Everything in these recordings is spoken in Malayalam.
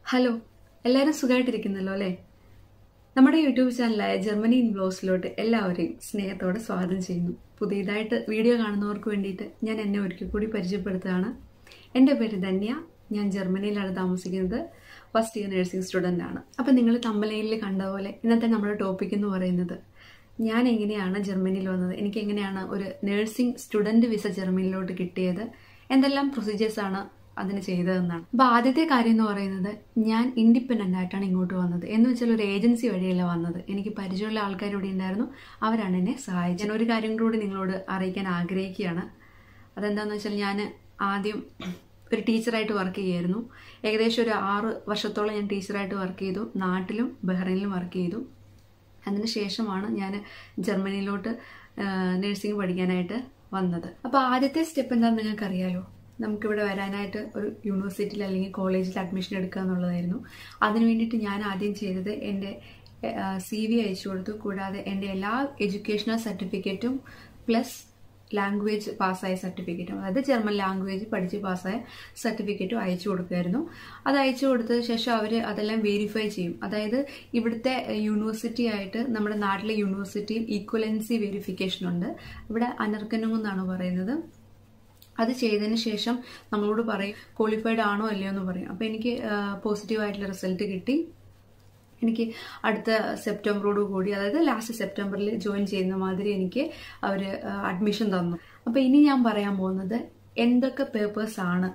ഹലോ എല്ലാവരും സുഖമായിട്ടിരിക്കുന്നല്ലോ അല്ലേ നമ്മുടെ യൂട്യൂബ് ചാനലായ ജർമ്മനി ഇൻ ബ്ലോസിലോട്ട് എല്ലാവരെയും സ്നേഹത്തോടെ സ്വാഗതം ചെയ്യുന്നു പുതിയതായിട്ട് വീഡിയോ കാണുന്നവർക്ക് വേണ്ടിയിട്ട് ഞാൻ എന്നെ ഒരിക്കൽ കൂടി പരിചയപ്പെടുത്തുകയാണ് എൻ്റെ പേര് ധന്യ ഞാൻ ജർമ്മനിയിലാണ് താമസിക്കുന്നത് ഫസ്റ്റ് ഇയർ നഴ്സിംഗ് സ്റ്റുഡൻ്റ് ആണ് അപ്പം നിങ്ങൾ തമ്പലയിൽ കണ്ട പോലെ ഇന്നത്തെ നമ്മുടെ ടോപ്പിക് എന്ന് പറയുന്നത് ഞാൻ എങ്ങനെയാണ് ജർമ്മനിയിൽ വന്നത് എനിക്ക് എങ്ങനെയാണ് ഒരു നഴ്സിംഗ് സ്റ്റുഡൻറ് വിസ ജർമ്മനിയിലോട്ട് കിട്ടിയത് എന്തെല്ലാം പ്രൊസീജിയേഴ്സ് ആണ് അതിന് ചെയ്തതെന്നാണ് അപ്പൊ ആദ്യത്തെ കാര്യം എന്ന് പറയുന്നത് ഞാൻ ഇൻഡിപെൻഡന്റ് ആയിട്ടാണ് ഇങ്ങോട്ട് വന്നത് എന്ന് വെച്ചാൽ ഒരു ഏജൻസി വഴിയല്ല വന്നത് എനിക്ക് പരിചയമുള്ള ആൾക്കാർ ഇവിടെ ഉണ്ടായിരുന്നു അവരാണ് എന്നെ സഹായിച്ചത് ഞാൻ ഒരു കാര്യം കൂടി നിങ്ങളോട് അറിയിക്കാൻ ആഗ്രഹിക്കുകയാണ് അതെന്താന്ന് വെച്ചാൽ ഞാൻ ആദ്യം ഒരു ടീച്ചറായിട്ട് വർക്ക് ചെയ്യായിരുന്നു ഏകദേശം ഒരു ആറ് വർഷത്തോളം ഞാൻ ടീച്ചറായിട്ട് വർക്ക് ചെയ്തു നാട്ടിലും ബഹ്റൈനിലും വർക്ക് ചെയ്തു അതിന് ശേഷമാണ് ഞാൻ ജർമ്മനിയിലോട്ട് നഴ്സിംഗ് പഠിക്കാനായിട്ട് വന്നത് അപ്പോൾ ആദ്യത്തെ സ്റ്റെപ്പ് എന്താണെന്ന് നിങ്ങൾക്ക് അറിയാലോ നമുക്കിവിടെ വരാനായിട്ട് ഒരു യൂണിവേഴ്സിറ്റിയിൽ അല്ലെങ്കിൽ കോളേജിൽ അഡ്മിഷൻ എടുക്കുക എന്നുള്ളതായിരുന്നു അതിന് വേണ്ടിയിട്ട് ഞാൻ ആദ്യം ചെയ്തത് എൻ്റെ സി വി അയച്ചു കൊടുത്തു കൂടാതെ എൻ്റെ എല്ലാ എഡ്യൂക്കേഷണൽ സർട്ടിഫിക്കറ്റും പ്ലസ് ലാംഗ്വേജ് പാസ്സായ സർട്ടിഫിക്കറ്റും അതായത് ജർമ്മൻ ലാംഗ്വേജ് പഠിച്ച് പാസ്സായ സർട്ടിഫിക്കറ്റും അയച്ചു കൊടുക്കുമായിരുന്നു അത് അയച്ചു കൊടുത്തതിന് ശേഷം അവർ അതെല്ലാം വെരിഫൈ ചെയ്യും അതായത് ഇവിടുത്തെ യൂണിവേഴ്സിറ്റി ആയിട്ട് നമ്മുടെ നാട്ടിലെ യൂണിവേഴ്സിറ്റിയിൽ ഈക്വലൻസി വെരിഫിക്കേഷൻ ഉണ്ട് ഇവിടെ അനർക്കനും എന്നാണ് പറയുന്നത് അത് ചെയ്തതിന് ശേഷം നമ്മളോട് പറയും ക്വാളിഫൈഡ് ആണോ അല്ലയോ എന്ന് പറയും അപ്പോൾ എനിക്ക് പോസിറ്റീവ് ആയിട്ടുള്ള റിസൾട്ട് കിട്ടി എനിക്ക് അടുത്ത സെപ്റ്റംബറോട് കൂടി അതായത് ലാസ്റ്റ് സെപ്റ്റംബറിൽ ജോയിൻ ചെയ്യുന്ന മാതിരി എനിക്ക് അവർ അഡ്മിഷൻ തന്നു അപ്പോൾ ഇനി ഞാൻ പറയാൻ പോകുന്നത് എന്തൊക്കെ പേപ്പേഴ്സ് ആണ്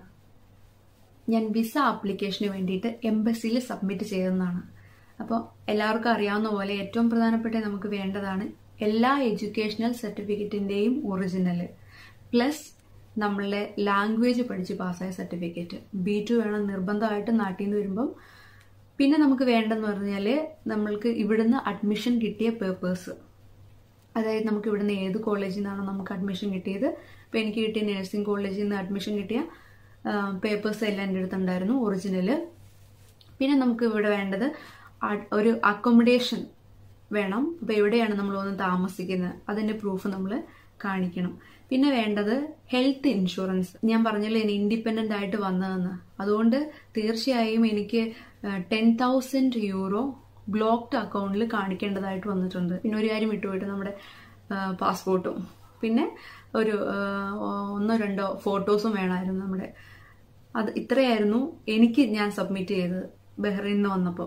ഞാൻ വിസ ആപ്ലിക്കേഷന് വേണ്ടിയിട്ട് എംബസിയിൽ സബ്മിറ്റ് ചെയ്തതെന്നാണ് അപ്പോൾ എല്ലാവർക്കും അറിയാവുന്ന പോലെ ഏറ്റവും പ്രധാനപ്പെട്ട നമുക്ക് വേണ്ടതാണ് എല്ലാ എഡ്യൂക്കേഷണൽ സർട്ടിഫിക്കറ്റിൻ്റെയും ഒറിജിനൽ പ്ലസ് നമ്മളുടെ ലാംഗ്വേജ് പഠിച്ച് പാസ്സായ സർട്ടിഫിക്കറ്റ് ബി ടു വേണം നിർബന്ധമായിട്ട് നാട്ടിൽ നിന്ന് വരുമ്പം പിന്നെ നമുക്ക് വേണ്ടെന്ന് പറഞ്ഞാൽ നമ്മൾക്ക് ഇവിടുന്ന് അഡ്മിഷൻ കിട്ടിയ പേപ്പേഴ്സ് അതായത് നമുക്ക് ഇവിടുന്ന് ഏത് കോളേജിൽ നിന്നാണോ നമുക്ക് അഡ്മിഷൻ കിട്ടിയത് ഇപ്പം എനിക്ക് കിട്ടിയ നഴ്സിംഗ് കോളേജിൽ നിന്ന് അഡ്മിഷൻ കിട്ടിയ പേപ്പേഴ്സ് എല്ലാം എൻ്റെ അടുത്തുണ്ടായിരുന്നു ഒറിജിനല് പിന്നെ നമുക്ക് ഇവിടെ വേണ്ടത് ഒരു അക്കോമഡേഷൻ വേണം അപ്പോൾ എവിടെയാണ് നമ്മൾ വന്ന് താമസിക്കുന്നത് അതിൻ്റെ പ്രൂഫ് നമ്മൾ കാണിക്കണം പിന്നെ വേണ്ടത് ഹെൽത്ത് ഇൻഷുറൻസ് ഞാൻ പറഞ്ഞല്ലോ ഇനി ഇൻഡിപെൻഡൻ്റ് ആയിട്ട് വന്നതെന്ന് അതുകൊണ്ട് തീർച്ചയായും എനിക്ക് ടെൻ തൗസൻഡ് യൂറോ ബ്ലോക്ക്ഡ് അക്കൗണ്ടിൽ കാണിക്കേണ്ടതായിട്ട് വന്നിട്ടുണ്ട് പിന്നെ ഒരു കാര്യം വിട്ടുപോയിട്ട് നമ്മുടെ പാസ്പോർട്ടും പിന്നെ ഒരു ഒന്നോ രണ്ടോ ഫോട്ടോസും വേണമായിരുന്നു നമ്മുടെ അത് ഇത്രയായിരുന്നു എനിക്ക് ഞാൻ സബ്മിറ്റ് ചെയ്തത് ബഹ്റൈനിൽ നിന്ന് വന്നപ്പോൾ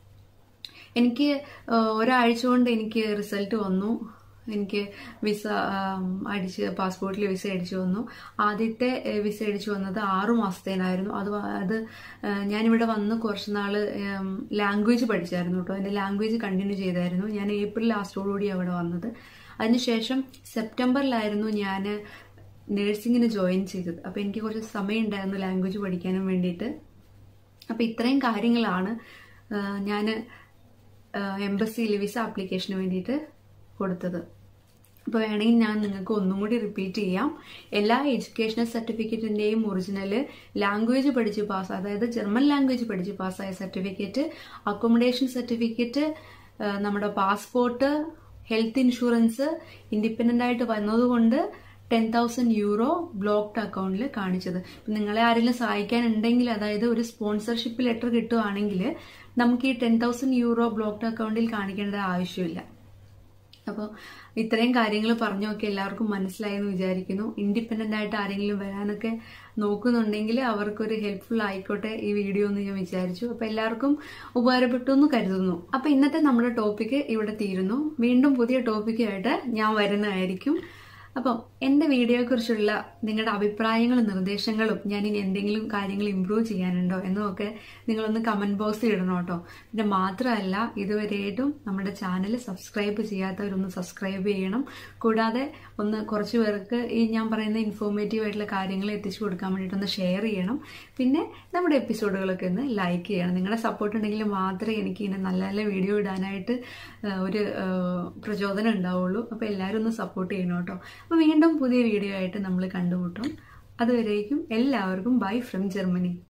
എനിക്ക് ഒരാഴ്ച കൊണ്ട് എനിക്ക് റിസൾട്ട് വന്നു എനിക്ക് വിസ അടിച്ച് പാസ്പോർട്ടിൽ വിസ അടിച്ചു വന്നു ആദ്യത്തെ വിസ അടിച്ചു വന്നത് ആറു മാസത്തേനായിരുന്നു അത് അത് ഞാനിവിടെ വന്ന് കുറച്ച് നാൾ ലാംഗ്വേജ് പഠിച്ചായിരുന്നു കേട്ടോ എൻ്റെ ലാംഗ്വേജ് കണ്ടിന്യൂ ചെയ്തായിരുന്നു ഞാൻ ഏപ്രിൽ ലാസ്റ്റോടുകൂടി അവിടെ വന്നത് അതിനുശേഷം സെപ്റ്റംബറിലായിരുന്നു ഞാൻ നേഴ്സിങ്ങിന് ജോയിൻ ചെയ്തത് അപ്പോൾ എനിക്ക് കുറച്ച് സമയം ഉണ്ടായിരുന്നു ലാംഗ്വേജ് പഠിക്കാനും വേണ്ടിയിട്ട് അപ്പോൾ ഇത്രയും കാര്യങ്ങളാണ് ഞാൻ എംബസിയിൽ വിസ ആപ്ലിക്കേഷന് വേണ്ടിയിട്ട് കൊടുത്തത് അപ്പോൾ വേണമെങ്കിൽ ഞാൻ നിങ്ങൾക്ക് ഒന്നും കൂടി റിപ്പീറ്റ് ചെയ്യാം എല്ലാ എഡ്യൂക്കേഷണൽ സർട്ടിഫിക്കറ്റിൻ്റെയും ഒറിജിനൽ ലാംഗ്വേജ് പഠിച്ച് പാസ് അതായത് ജർമ്മൻ ലാംഗ്വേജ് പഠിച്ച് പാസ്സായ സർട്ടിഫിക്കറ്റ് അക്കോമഡേഷൻ സർട്ടിഫിക്കറ്റ് നമ്മുടെ പാസ്പോർട്ട് ഹെൽത്ത് ഇൻഷുറൻസ് ഇൻഡിപെൻഡൻ്റ് ആയിട്ട് വന്നതുകൊണ്ട് ടെൻ തൗസൻഡ് യൂറോ ബ്ലോക്ക്ഡ് അക്കൗണ്ടിൽ കാണിച്ചത് നിങ്ങളെ ആരെങ്കിലും സഹായിക്കാനുണ്ടെങ്കിൽ അതായത് ഒരു സ്പോൺസർഷിപ്പ് ലെറ്റർ കിട്ടുവാണെങ്കിൽ നമുക്ക് ഈ ടെൻ തൗസൻഡ് യൂറോ ബ്ലോക്ക്ഡ് അക്കൗണ്ടിൽ കാണിക്കേണ്ട ആവശ്യമില്ല അപ്പോൾ ഇത്രയും കാര്യങ്ങൾ പറഞ്ഞൊക്കെ എല്ലാവർക്കും മനസ്സിലായെന്ന് വിചാരിക്കുന്നു ഇൻഡിപെൻഡൻ്റ് ആയിട്ട് ആരെങ്കിലും വരാനൊക്കെ നോക്കുന്നുണ്ടെങ്കിൽ അവർക്കൊരു ഹെൽപ്ഫുൾ ആയിക്കോട്ടെ ഈ വീഡിയോ എന്ന് ഞാൻ വിചാരിച്ചു അപ്പോൾ എല്ലാവർക്കും ഉപകാരപ്പെട്ടു എന്ന് കരുതുന്നു അപ്പോൾ ഇന്നത്തെ നമ്മുടെ ടോപ്പിക്ക് ഇവിടെ തീരുന്നു വീണ്ടും പുതിയ ടോപ്പിക്കായിട്ട് ഞാൻ വരുന്നതായിരിക്കും അപ്പം എൻ്റെ വീഡിയോയെക്കുറിച്ചുള്ള നിങ്ങളുടെ അഭിപ്രായങ്ങളും നിർദ്ദേശങ്ങളും ഞാൻ ഇനി എന്തെങ്കിലും കാര്യങ്ങൾ ഇമ്പ്രൂവ് ചെയ്യാനുണ്ടോ എന്നൊക്കെ നിങ്ങളൊന്ന് കമൻറ്റ് ബോക്സിൽ ഇടണം കേട്ടോ പിന്നെ മാത്രമല്ല ഇതുവരെയായിട്ടും നമ്മുടെ ചാനൽ സബ്സ്ക്രൈബ് ചെയ്യാത്തവരൊന്ന് സബ്സ്ക്രൈബ് ചെയ്യണം കൂടാതെ ഒന്ന് കുറച്ച് പേർക്ക് ഈ ഞാൻ പറയുന്ന ഇൻഫോർമേറ്റീവ് ആയിട്ടുള്ള കാര്യങ്ങൾ എത്തിച്ചു കൊടുക്കാൻ വേണ്ടിയിട്ടൊന്ന് ഷെയർ ചെയ്യണം പിന്നെ നമ്മുടെ എപ്പിസോഡുകളൊക്കെ ഒന്ന് ലൈക്ക് ചെയ്യണം നിങ്ങളുടെ സപ്പോർട്ട് ഉണ്ടെങ്കിൽ മാത്രമേ എനിക്ക് ഇങ്ങനെ നല്ല നല്ല വീഡിയോ ഇടാനായിട്ട് ഒരു പ്രചോദനം ഉണ്ടാവുള്ളൂ അപ്പോൾ എല്ലാവരും ഒന്ന് സപ്പോർട്ട് ചെയ്യണം കേട്ടോ അപ്പോൾ വീണ്ടും പുതിയ വീഡിയോ ആയിട്ട് നമ്മൾ കണ്ടുമുട്ടും അതുവരേക്കും എല്ലാവർക്കും ബൈ ഫ്രം ജർമ്മനി